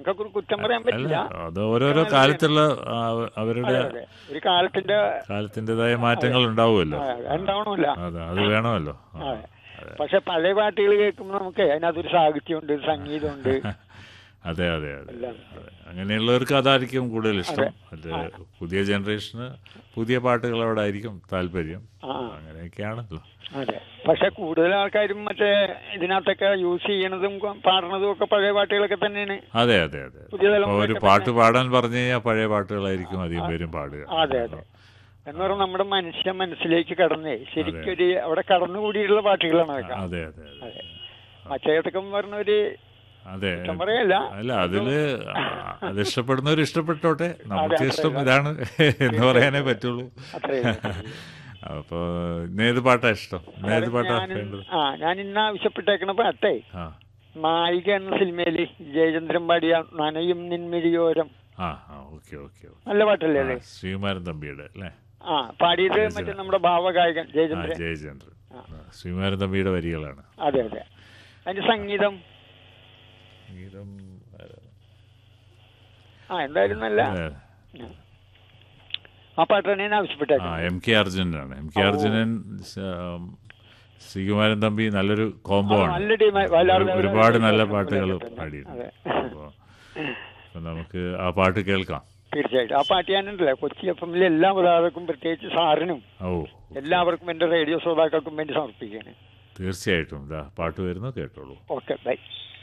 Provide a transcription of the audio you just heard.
നമുക്കൊക്കെ കുറ്റം പറയാൻ അല്ല പറ്റില്ല അത് ഓരോരോ കാലത്തുള്ള ആ, അവരുടെ അതെ, അതെ. ഒരു കാലത്തിന്റെ കാലത്തിൻ്റെതായ മാറ്റങ്ങൾ ഉണ്ടാവുമല്ലോ ആ, ഉണ്ടാവണമില്ല അതെ അത് വേണമല്ലോ ആ, അതെ. പക്ഷെ പഴയ പാട്ടുകൾ കേൾക്കുമ്പോൾ നമുക്ക് അതിനകത്തൊരു സാഹിത്യമുണ്ട് സംഗീതമുണ്ട് അതെ അതെ അതെ അതെ. അങ്ങനെയുള്ളവർക്ക് അതായിരിക്കും കൂടുതൽ ഇഷ്ടം അത് പുതിയ ജനറേഷന് പുതിയ പാട്ടുകളോടായിരിക്കും താല്പര്യം ആ അങ്ങനെയൊക്കെയാണല്ലോ അതെ പക്ഷെ കൂടുതൽ ആൾക്കാരും മറ്റേ ഇതിനകത്തൊക്കെ യൂസ് ചെയ്യണതും പാടുന്നതും ഒക്കെ പഴയ പാട്ടുകളൊക്കെ തന്നെയാണ് അതെ അതെ അതെ പുതിയ അപ്പോൾ ഒരു തലമുറയൊക്കെ പാട്ട് പാടാൻ പറഞ്ഞു കഴിഞ്ഞാൽ പഴയ പാട്ടുകളായിരിക്കും അധികം പേരും പാടുക അതെ അതെ എന്ന് പറഞ്ഞാൽ നമ്മുടെ മനുഷ്യ മനസ്സിലേക്ക് കടന്നേ ശരിക്കും ഒരു അവിടെ കടന്നുകൂടിയിട്ടുള്ള പാട്ടുകളാണ് അതൊക്കെ അതെ അതെ അതെ അതെ മച്ചേട്ടക്കം പറഞ്ഞ ഒരു അതെ കുറ്റം പറയല്ല അല്ല അതില് അത് ഇഷ്ടപ്പെടുന്നവർ ഇഷ്ടപ്പെട്ടോട്ടെ നമുക്ക് അതെ, ഇഷ്ടം ഇതാണ് എന്ന് പറയാനേ പറ്റുള്ളൂ അത്രേ അപ്പൊ ഇന്നേത് പാട്ടാ ഇഷ്ടം ഇന്നേത് പാട്ടാ ഞാൻ വേണ്ടത് ആ ഞാൻ ഇന്ന് ആവശ്യപ്പെട്ടേക്കണ പാട്ടേ ആ നായിക എന്ന സിനിമയില് ജയചന്ദ്രൻ പാടിയ നനയും നിൻമിഴിയോരം ആ ആ ഓക്കെ ഓക്കെ ഓക്കെ നല്ല പാട്ടല്ലേ അത് ശ്രീകുമാരൻ തമ്പിയുടെ അല്ലേ ആ പാടിയത് മറ്റേ നമ്മുടെ ഭാവഗായകൻ ആ ജയചന്ദ്രൻ ജയചന്ദ്രൻ ആ, ശ്രീകുമാരൻ തമ്പിയുടെ വരികളാണ് അതെ അതെ അതിന്റെ സംഗീതം ഗീതം ആ എന്തായാലും നല്ല അതെ. ആ പാട്ടാണ് ഞാൻ ആ ആവശ്യപ്പെട്ടേക്കുന്നത് എം കെ അർജുനനാണ് എം കെ അർജുനൻ സ- ഉം, ശ്രീകുമാരൻ തമ്പി നല്ലൊരു കോംബോ ആണ് നല്ല ടീം വല്ലാതെ ഒരു- ഒരുപാട് നല്ല അവരെ പാട്ടുകൾ തന്നെ. പാടിയിട്ടുണ്ട് അതെ. അപ്പോൾ അപ്പോൾ നമുക്ക് ആ പാട്ട് കേൾക്കാം തീർച്ചയായിട്ടും ആ പാട്ട് ഞാനുണ്ടല്ലോ കൊച്ചി എഫ് എമ്മിലെ എല്ലാ പ്രധാനക്കും പ്രത്യേകിച്ച് സാറിനും ഓ എല്ലാവർക്കും എന്റെ റേഡിയോ ശ്രോതാക്കൾക്കും വേണ്ടി സമർപ്പിക്കുകയാണ് തീർച്ചയായിട്ടും ഇതാ പാട്ട് വരുന്നു കേട്ടോളൂ ഓക്കെ ബൈ